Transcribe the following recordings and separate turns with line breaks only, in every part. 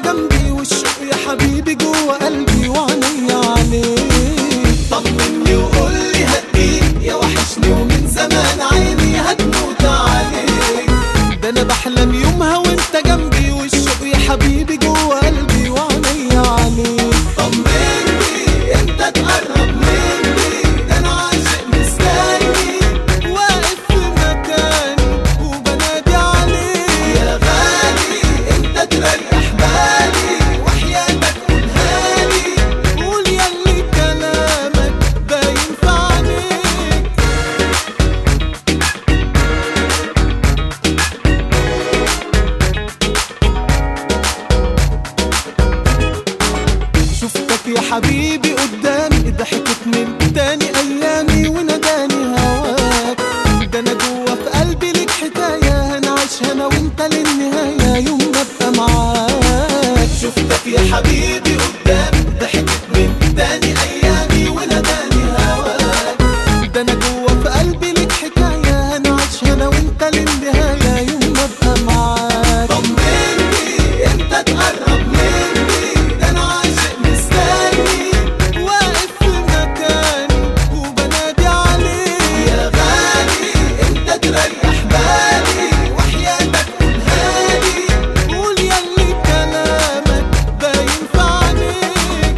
جنبي والشوق يا حبيبي جوه قلبي وعينيا عليك طمني وقولي هديك يا وحشني ومن زمان عيني هتموت عليك ده انا بحلم يومها وانت جنبي والشوق يا حبيبي جوه قلبي وعينيا عليك طمني انت تقرب مني ده انا عاشق مستني واقف في مكاني وبنادي عليك يا غالي انت تريح بالي وحياتك قولها لي قول ياللي كلامك باين في عينيك شفتك يا حبيبي قدامي ضحكت من تاني ايامي وناداني هواك ده انا جوا في قلبي ليك حكايه هنعيشها انا وانت للنهايه يوم ما ابقى معاك شفتك يا حبيبي قدامي ضحكت من تاني ايامي وناداني هواك ده انا جوا في قلبي ليك حكايه هنعيشها انا وانت للنهايه يوم ما ابقى معاك طمني انت تقرب مني ده انا عاشق مستني واقف في مكاني وبنادي عليك يا غالي انت تريح بالي وحياتك قولها لي قول ياللي كلامك باين في عينيك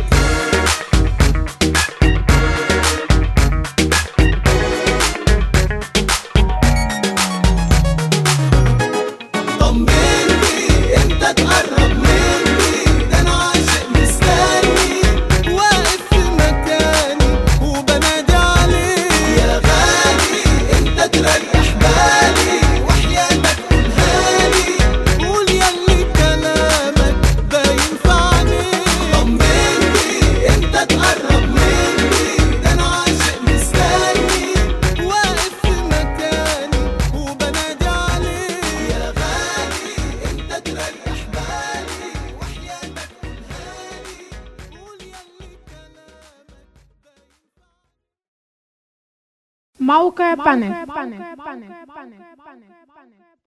طمني انت تقرب مني ده انا عاشق مستني واقف في مكاني وبنادي عليك يا غالي انت تريح بالي وحياتك قولها لي قول ياللي كلامك باين في عينيك طمني انت تقرب مني ده انا عاشق مستني واقف في مكاني وبنادي عليك يا غالي انت تريح بالي وحياتك قولها لي قول ياللي كلامك
موقع بانل